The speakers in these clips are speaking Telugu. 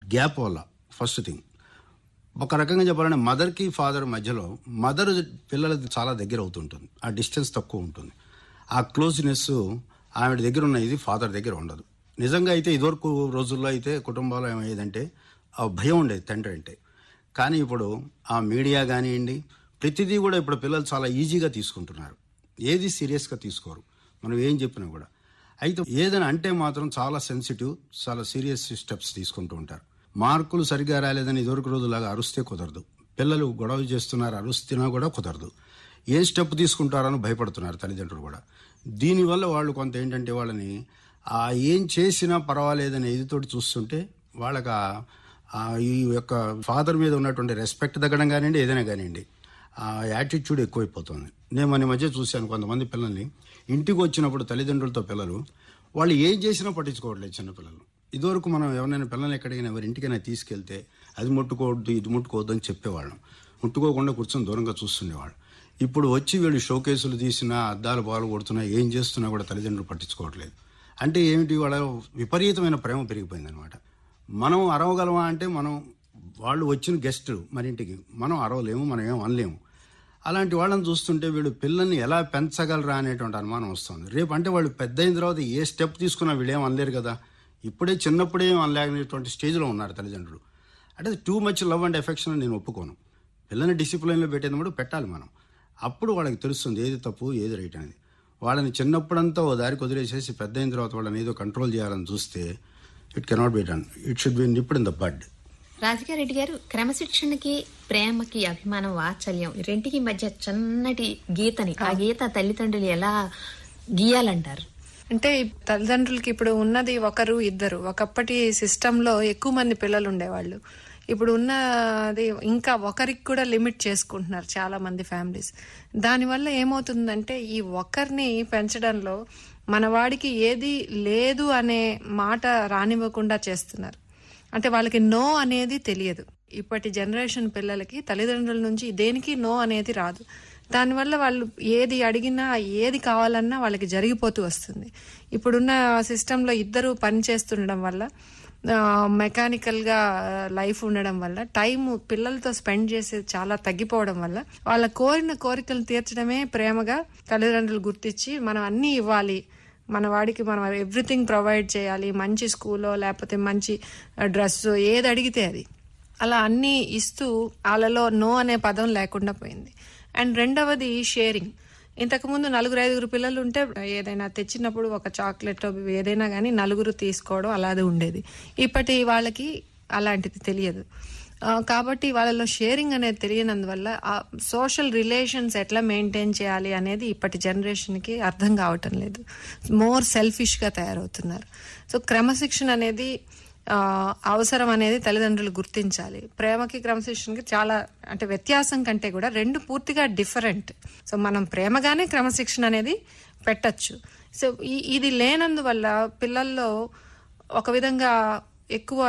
గ్యాప్ వల్ల ఫస్ట్ థింగ్ ఒక రకంగా చెప్పాలంటే మదర్కి ఫాదర్ మధ్యలో మదర్ పిల్లలకి చాలా దగ్గర అవుతుంటుంది ఆ డిస్టెన్స్ తక్కువ ఉంటుంది ఆ క్లోజ్నెస్ ఆవిడ దగ్గర ఉన్న ఇది ఫాదర్ దగ్గర ఉండదు నిజంగా అయితే ఇదివరకు రోజుల్లో అయితే కుటుంబాలు ఏమయ్యేదంటే ఆ భయం ఉండేది తండ్రి అంటే కానీ ఇప్పుడు ఆ మీడియా కానివ్వండి ప్రతిదీ కూడా ఇప్పుడు పిల్లలు చాలా ఈజీగా తీసుకుంటున్నారు ఏది సీరియస్గా తీసుకోరు మనం ఏం చెప్పినా కూడా అయితే ఏదైనా అంటే మాత్రం చాలా సెన్సిటివ్ చాలా సీరియస్ స్టెప్స్ తీసుకుంటూ ఉంటారు మార్కులు సరిగ్గా రాలేదని ఇదివరకు రోజులాగా అరుస్తే కుదరదు పిల్లలు గొడవ చేస్తున్నారు అరుస్తున్నా కూడా కుదరదు ఏ స్టెప్ తీసుకుంటారని భయపడుతున్నారు తల్లిదండ్రులు కూడా దీనివల్ల వాళ్ళు కొంత ఏంటంటే వాళ్ళని ఆ ఏం చేసినా పర్వాలేదనే ఇదితోటి చూస్తుంటే వాళ్ళకి ఆ- ఆ ఈ యొక్క ఫాదర్ మీద ఉన్నటువంటి రెస్పెక్ట్ తగ్గడం కానివ్వండి ఏదైనా కానివ్వండి ఆ యాటిట్యూడ్ ఎక్కువైపోతుంది నేను మన మధ్య చూశాను కొంతమంది పిల్లల్ని ఇంటికి వచ్చినప్పుడు తల్లిదండ్రులతో పిల్లలు వాళ్ళు ఏం చేసినా పట్టించుకోవట్లేదు చిన్నపిల్లలు ఇదివరకు మనం ఎవరైనా పిల్లల్ని ఎక్కడికైనా ఎవరి ఇంటికైనా తీసుకెళ్తే అది ముట్టుకోవద్దు ఇది ముట్టుకోవద్దు అని చెప్పేవాళ్ళం ముట్టుకోకుండా కూర్చొని దూరంగా చూస్తుండేవాళ్ళు ఇప్పుడు వచ్చి వీళ్ళు షోకేసులు తీసినా అద్దాలు బాలు కొడుతున్నా ఏం చేస్తున్నా కూడా తల్లిదండ్రులు పట్టించుకోవట్లేదు అంటే ఏమిటి వాళ్ళ విపరీతమైన ప్రేమ పెరిగిపోయింది అనమాట మనం అరవగలమా అంటే మనం వాళ్ళు వచ్చిన గెస్టులు మన ఇంటికి మనం అరవలేము మనం ఏం అనలేము అలాంటి వాళ్ళని చూస్తుంటే వీళ్ళు పిల్లల్ని ఎలా పెంచగలరా అనేటువంటి అనుమానం వస్తుంది రేపు అంటే వాళ్ళు పెద్ద అయిన తర్వాత ఏ స్టెప్ తీసుకున్నా వీళ్ళు ఏం అనలేరు కదా ఇప్పుడే చిన్నప్పుడే ఏం అనలేనటువంటి స్టేజ్లో ఉన్నారు తల్లిదండ్రులు అంటే too much love and affection నేను ఒప్పుకోను పిల్లల్ని డిసిప్లిన్లో పెట్టేటప్పుడు పెట్టాలి మనం అప్పుడు వాళ్ళకి తెలుస్తుంది ఏది తప్పు ఏది రైట్ అనేది వాళ్ళని చిన్నప్పుడంతా ఓ దారికి వదిలేసేసి పెద్ద అయిన తర్వాత వాళ్ళని ఏదో కంట్రోల్ చేయాలని చూస్తే it cannot be done it should be nipped in the bud Rajugari Reddy గారు క్రమశిక్షణకి ప్రేమకి అభిమానం వాత్సల్యం ఈ రెంటికి మధ్య చిన్నటి గీతని ఆ గీత తల్లిదండ్రులు ఎలా గీయాలంటారు అంటే ఈ తల్లిదండ్రులకి ఇప్పుడు ఉన్నది ఒకరు ఇద్దరు ఒకప్పటి సిస్టంలో ఎక్కువ మంది పిల్లలు ఉండేవాళ్ళు ఇప్పుడు ఉన్నది ఇంకా ఒకరికి కూడా లిమిట్ చేసుకుంటున్నారు చాలా మంది ఫ్యామిలీస్ దానివల్ల ఏమవుతుందంటే ఈ ఒకరిని పెంచడంలో మన వాడికి ఏది లేదు అనే మాట రానివ్వకుండా చేస్తున్నారు అంటే వాళ్ళకి నో అనేది తెలియదు ఇప్పటి జనరేషన్ పిల్లలకి తల్లిదండ్రుల నుంచి దేనికి నో అనేది రాదు దానివల్ల వాళ్ళు ఏది అడిగినా ఏది కావాలన్నా వాళ్ళకి జరిగిపోతూ వస్తుంది ఇప్పుడున్న సిస్టంలో ఇద్దరు పని చేస్తుండడం వల్ల మెకానికల్ గా లైఫ్ ఉండడం వల్ల టైం పిల్లలతో స్పెండ్ చేసేది చాలా తగ్గిపోవడం వల్ల వాళ్ళ కోరిన కోరికలు తీర్చడమే ప్రేమగా తల్లిదండ్రులు గుర్తించి మనం అన్నీ ఇవ్వాలి మన వాడికి మనం ఎవ్రీథింగ్ ప్రొవైడ్ చేయాలి మంచి స్కూలో లేకపోతే మంచి డ్రెస్ ఏది అడిగితే అది అలా అన్నీ ఇస్తూ వాళ్ళలో నో అనే పదం లేకుండా పోయింది అండ్ రెండవది షేరింగ్ ఇంతకుముందు నలుగురు ఐదుగురు పిల్లలు ఉంటే ఏదైనా తెచ్చినప్పుడు ఒక చాక్లెట్ ఏదైనా కానీ నలుగురు తీసుకోవడం అలాగే ఉండేది ఇప్పటి వాళ్ళకి అలాంటిది తెలియదు ఆ, కాబట్టి వాళ్ళలో షేరింగ్ అనేది తెలియనందువల్ల ఆ సోషల్ రిలేషన్స్ ఎట్లా మెయింటైన్ చేయాలి అనేది ఇప్పటి జనరేషన్కి అర్థం కావటం లేదు మోర్ సెల్ఫిష్గా తయారవుతున్నారు సో క్రమశిక్షణ అనేది ఆ, అవసరం అనేది తల్లిదండ్రులు గుర్తించాలి ప్రేమకి క్రమశిక్షణకి చాలా అంటే వ్యత్యాసం కంటే కూడా రెండు పూర్తిగా డిఫరెంట్ సో మనం ప్రేమగానే క్రమశిక్షణ అనేది పెట్టచ్చు సో ఈ- ఇది లేనందువల్ల పిల్లల్లో ఒక విధంగా ఎక్కువ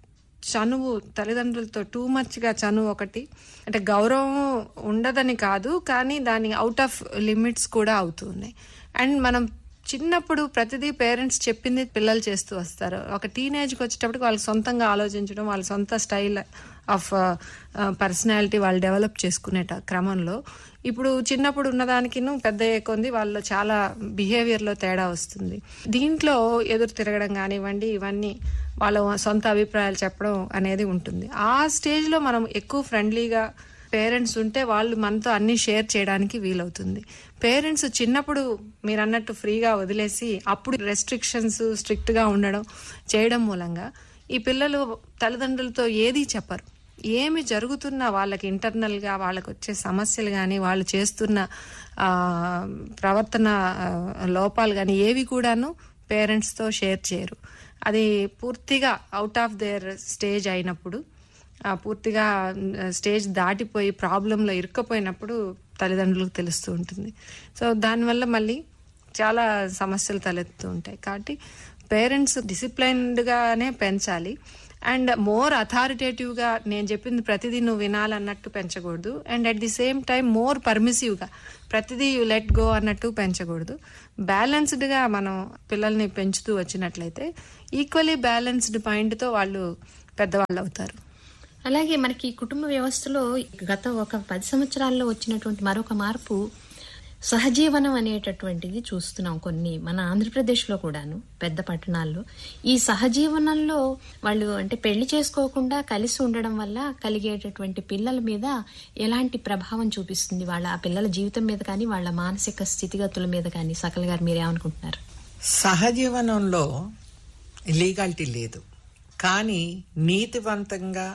చనువు తల్లిదండ్రులతో టూ మచ్గా చనువు ఒకటి అంటే గౌరవం ఉండదని కాదు కానీ దాని అవుట్ ఆఫ్ లిమిట్స్ కూడా అవుతున్నాయి అండ్ మనం చిన్నప్పుడు ప్రతిదీ పేరెంట్స్ చెప్పింది పిల్లలు చేస్తూ వస్తారు ఒక టీనేజ్కి వచ్చేటప్పటికి వాళ్ళకి సొంతంగా ఆలోచించడం వాళ్ళ సొంత స్టైల్ ఆఫ్ పర్సనాలిటీ వాళ్ళు డెవలప్ చేసుకునే ట- క్రమంలో ఇప్పుడు చిన్నప్పుడు ఉన్నదానికి పెద్ద కొంది వాళ్ళు చాలా బిహేవియర్లో తేడా వస్తుంది దీంట్లో ఎదురు తిరగడం కానివ్వండి ఇవన్నీ వాళ్ళ సొంత అభిప్రాయాలు చెప్పడం అనేది ఉంటుంది ఆ స్టేజ్లో మనం ఎక్కువ ఫ్రెండ్లీగా పేరెంట్స్ ఉంటే వాళ్ళు మనతో అన్ని షేర్ చేయడానికి వీలవుతుంది పేరెంట్స్ చిన్నప్పుడు మీరు అన్నట్టు ఫ్రీగా వదిలేసి అప్పుడు రెస్ట్రిక్షన్స్ స్ట్రిక్ట్ గా ఉండడం చేయడం మూలంగా ఈ పిల్లలు తల్లిదండ్రులతో ఏదీ చెప్పరు ఏమి జరుగుతున్నా వాళ్ళకి ఇంటర్నల్ గా వాళ్ళకి వచ్చే సమస్యలు కానీ వాళ్ళు చేస్తున్న ఆ, ప్రవర్తన ఆ, లోపాలు కానీ ఏవి కూడాను పేరెంట్స్ తో షేర్ చేయరు అది పూర్తిగా అవుట్ ఆఫ్ దేర్ స్టేజ్ అయినప్పుడు ఆ పూర్తిగా స్టేజ్ దాటిపోయి ప్రాబ్లంలో ఇరుక్కపోయినప్పుడు తల్లిదండ్రులకు తెలుస్తూ ఉంటుంది సో దానివల్ల మళ్ళీ చాలా సమస్యలు తలెత్తుతూ ఉంటాయి కాబట్టి పేరెంట్స్ డిసిప్లైన్డ్గానే పెంచాలి అండ్ మోర్ అథారిటేటివ్గా నేను చెప్పింది ప్రతిదీ నువ్వు వినాలన్నట్టు పెంచకూడదు and at the same time more పర్మిసివ్గా ప్రతిదీ యూ లెట్ గో అన్నట్టు పెంచకూడదు బ్యాలెన్స్డ్గా మనం పిల్లల్ని పెంచుతూ వచ్చినట్లయితే ఈక్వలీ బ్యాలెన్స్డ్ మైండ్తో వాళ్ళు పెద్దవాళ్ళు అవుతారు అలాగే మనకి కుటుంబ వ్యవస్థలో గత ఒక పది సంవత్సరాల్లో వచ్చినటువంటి మరొక మార్పు సహజీవనం అనేటటువంటిది చూస్తున్నాం కొన్ని మన ఆంధ్రప్రదేశ్లో కూడాను పెద్ద పట్టణాల్లో ఈ సహజీవనంలో వాళ్ళు అంటే పెళ్లి చేసుకోకుండా కలిసి ఉండడం వల్ల కలిగేటటువంటి పిల్లల మీద ఎలాంటి ప్రభావం చూపిస్తుంది వాళ్ళ ఆ పిల్లల జీవితం మీద కానీ వాళ్ళ మానసిక స్థితిగతుల మీద కానీ సకల గారు మీరేమనుకుంటున్నారు సహజీవనంలో లీగాలిటీ లేదు కానీ నీతివంతంగా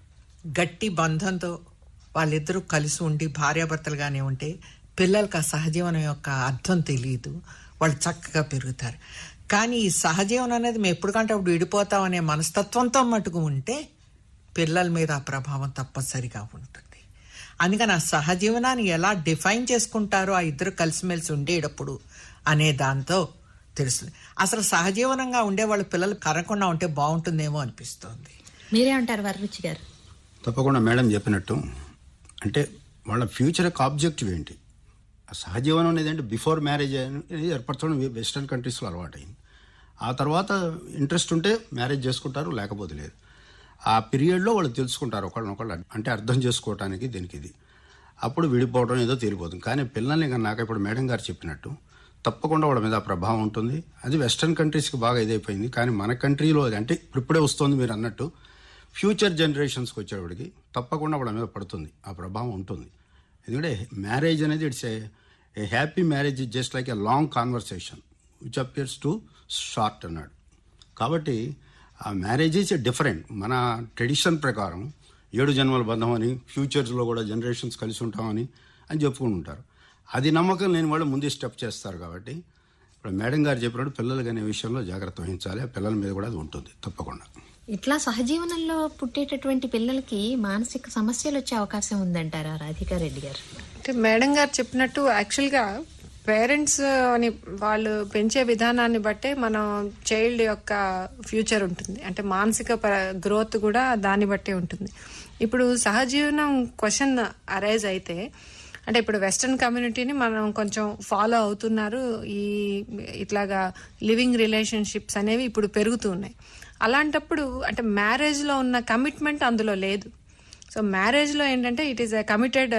గట్టి బంధంతో వాళ్ళిద్దరూ కలిసి ఉండి భార్యాభర్తలుగానే ఉంటే పిల్లలకు ఆ సహజీవనం యొక్క అర్థం తెలియదు వాళ్ళు చక్కగా పెరుగుతారు కానీ ఈ సహజీవనం అనేది మేము ఎప్పటికంటే అప్పుడు విడిపోతాం అనే మనస్తత్వంతో మటుకు ఉంటే పిల్లల మీద ఆ ప్రభావం తప్పనిసరిగా ఉంటుంది అందుకని ఆ సహజీవనాన్ని ఎలా డిఫైన్ చేసుకుంటారో ఆ ఇద్దరు కలిసిమెలిసి ఉండేటప్పుడు అనే దాంతో తెలుస్తుంది అసలు సహజీవనంగా ఉండే వాళ్ళ పిల్లలు కరగకుండా ఉంటే బాగుంటుందేమో అనిపిస్తోంది మీరేమంటారు వరరుచి గారు తప్పకుండా మేడం చెప్పినట్టు అంటే వాళ్ళ ఫ్యూచర్ యొక్క ఆబ్జెక్టివ్ ఏంటి ఆ సహజీవనం అనేది అంటే బిఫోర్ మ్యారేజ్ అనేది ఏర్పరచడం వెస్ట్రన్ కంట్రీస్లో అలవాటైంది ఆ తర్వాత ఇంట్రెస్ట్ ఉంటే మ్యారేజ్ చేసుకుంటారు లేకపోతే లేదు ఆ పీరియడ్లో వాళ్ళు తెలుసుకుంటారు ఒకళ్ళనొకళ్ళు అంటే అర్థం చేసుకోవటానికి దీనికి ఇది అప్పుడు విడిపోవడం ఏదో తేలిపోతుంది కానీ పిల్లల్ని నాకు ఇప్పుడు మేడం గారు చెప్పినట్టు తప్పకుండా వాళ్ళ మీద ఆ ప్రభావం ఉంటుంది అది వెస్ట్రన్ కంట్రీస్కి బాగా ఇదైపోయింది కానీ మన కంట్రీలో అది అంటే ఇప్పుడే వస్తుంది మీరు అన్నట్టు ఫ్యూచర్ జనరేషన్స్కి వచ్చేవాడికి తప్పకుండా వాళ్ళ మీద పడుతుంది ఆ ప్రభావం ఉంటుంది ఎందుకంటే మ్యారేజ్ అనేది it's a happy marriage is just like a long conversation which appears to short అన్నాడు కాబట్టి ఆ మ్యారేజ్ ఈజ్ డిఫరెంట్ మన ట్రెడిషన్ ప్రకారం ఏడు జన్మల బంధం అని ఫ్యూచర్స్లో కూడా జనరేషన్స్ కలిసి ఉంటామని అని చెప్పుకుని ఉంటారు అది నమ్మకం లేని వాళ్ళు ముందే స్టెప్ చేస్తారు కాబట్టి ఇప్పుడు మేడం గారు చెప్పినట్టు పిల్లలకి అనే విషయంలో జాగ్రత్త వహించాలి ఆ పిల్లల మీద కూడా అది ఉంటుంది తప్పకుండా ఇట్లా సహజీవనంలో పుట్టేటటువంటి పిల్లలకి మానసిక సమస్యలు వచ్చే అవకాశం ఉందంటారా రాధికా రెడ్డి గారు అంటే మేడం గారు చెప్పినట్టు యాక్చువల్గా పేరెంట్స్ అని వాళ్ళు పెంచే విధానాన్ని బట్టే మనం చైల్డ్ యొక్క ఫ్యూచర్ ఉంటుంది అంటే మానసిక గ్రోత్ కూడా దాన్ని బట్టే ఉంటుంది ఇప్పుడు సహజీవనం క్వశ్చన్ అరైజ్ అయితే అంటే ఇప్పుడు వెస్ట్రన్ కమ్యూనిటీని మనం కొంచెం ఫాలో అవుతున్నారు ఈ ఇట్లాగా లివింగ్ రిలేషన్షిప్స్ అనేవి ఇప్పుడు పెరుగుతూ ఉన్నాయి అలాంటప్పుడు అంటే మ్యారేజ్లో ఉన్న కమిట్మెంట్ అందులో లేదు సో మ్యారేజ్లో ఏంటంటే ఇట్ ఈస్ ఎ కమిటెడ్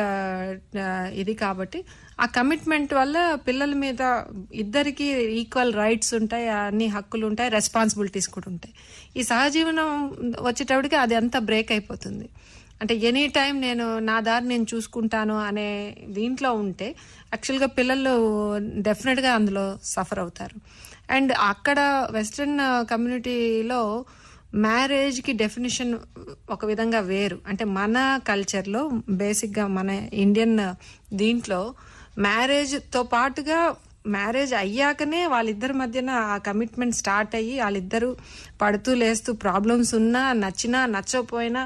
ఇది కాబట్టి ఆ కమిట్మెంట్ వల్ల పిల్లల మీద ఇద్దరికి ఈక్వల్ రైట్స్ ఉంటాయి అన్ని హక్కులు ఉంటాయి రెస్పాన్సిబిలిటీస్ కూడా ఉంటాయి ఈ సహజీవనం వచ్చేటప్పటికి అది అంతా బ్రేక్ అయిపోతుంది అంటే ఎనీ టైం నేను నా దారి నేను చూసుకుంటాను అనే దీంట్లో ఉంటే యాక్చువల్గా పిల్లలు డెఫినెట్గా అందులో సఫర్ అవుతారు అండ్ అక్కడ వెస్ట్రన్ కమ్యూనిటీలో మ్యారేజ్కి డెఫినేషన్ ఒక విధంగా వేరు అంటే మన కల్చర్లో బేసిక్గా మన ఇండియన్ దీంట్లో మ్యారేజ్తో పాటుగా మ్యారేజ్ అయ్యాకనే వాళ్ళిద్దరి మధ్యన ఆ కమిట్మెంట్ స్టార్ట్ అయ్యి వాళ్ళిద్దరూ పడుతూ లేస్తూ ప్రాబ్లమ్స్ ఉన్నా నచ్చినా నచ్చకపోయినా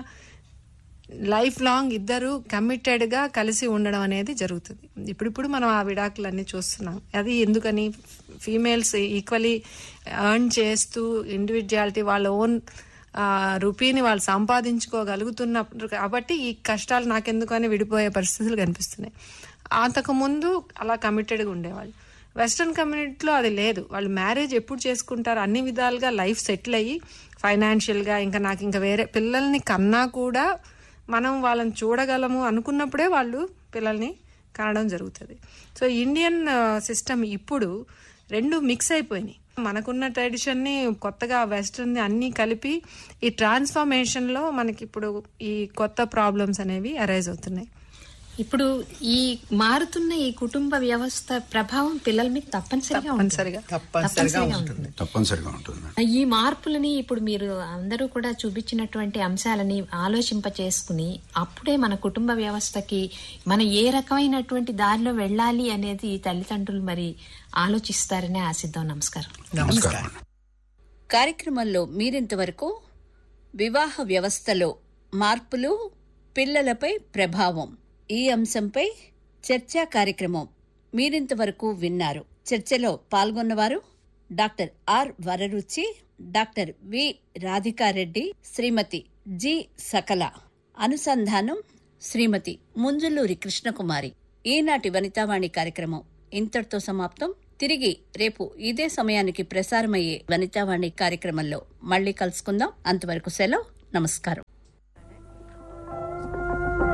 లైఫ్ లాంగ్ ఇద్దరు కమిటెడ్ గా కలిసి ఉండడం అనేది జరుగుతుంది ఇప్పుడిప్పుడు మనం ఆ విడాకులన్నీ చూస్తున్నాం అది ఎందుకని ఫీమేల్స్ ఈక్వలీ ఎర్న్ చేస్తూ ఇండివిజువాలిటీ వాళ్ళ ఓన్ రూపీని వాళ్ళు సంపాదించుకోగలుగుతున్నప్పుడు కాబట్టి ఈ కష్టాలు నాకెందుకు అని విడిపోయే పరిస్థితులు కనిపిస్తున్నాయి అంతకుముందు అలా కమిటెడ్గా ఉండేవాళ్ళు వెస్ట్రన్ కమ్యూనిటీలో అది లేదు వాళ్ళు మ్యారేజ్ ఎప్పుడు చేసుకుంటారు అన్ని విధాలుగా లైఫ్ సెటిల్ అయ్యి ఫైనాన్షియల్గా ఇంకా నాకు ఇంకా వేరే పిల్లల్ని కన్నా కూడా మనం వాళ్ళని చూడగలము అనుకున్నప్పుడే వాళ్ళు పిల్లల్ని కనడం జరుగుతుంది సో ఇండియన్ సిస్టమ్ ఇప్పుడు రెండు మిక్స్ అయిపోయినాయి మనకున్న ట్రెడిషన్ని కొత్తగా వెస్ట్రన్ అన్నీ కలిపి ఈ ట్రాన్స్ఫర్మేషన్లో మనకి ఇప్పుడు ఈ కొత్త ప్రాబ్లమ్స్ అనేవి అరైజ్ అవుతున్నాయి ఇప్పుడు ఈ మారుతున్న ఈ కుటుంబ వ్యవస్థ ప్రభావం పిల్లల మీద తప్పనిసరిగా ఉంటుంది. తప్పనిసరిగా తప్పనిసరిగా ఉంటుంది తప్పనిసరిగా ఉంటుంది మేడం ఈ మార్పులని ఇప్పుడు మీరు అందరూ కూడా చూపించినటువంటి అంశాలని ఆలోచింప చేసుకుని అప్పుడే మన కుటుంబ వ్యవస్థకి మనం ఏ రకమైనటువంటి దారిలో వెళ్ళాలి అనేది తల్లిదండ్రులు మరి ఆలోచిస్తారని ఆశిద్దాం నమస్కారం నమస్కారం కార్యక్రమంలో మీరింతవరకు వివాహ వ్యవస్థలో మార్పులు పిల్లలపై ప్రభావం ఈ అంశంపై చర్చా కార్యక్రమం మీరింతవరకు విన్నారు చర్చలో పాల్గొన్నవారు doctor R Vararuchi doctor V Radhika Reddy Shrimati G Sakala అనుసంధానం శ్రీమతి ముంజులూరి కృష్ణకుమారి ఈనాటి వనితావాణి కార్యక్రమం ఇంతటితో సమాప్తం తిరిగి రేపు ఇదే సమయానికి ప్రసారమయ్యే వనితావాణి కార్యక్రమంలో మళ్ళీ కలుసుకుందాం అంతవరకు సెలవు నమస్కారం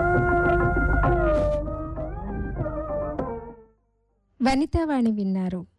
వనితావాణి విన్నారు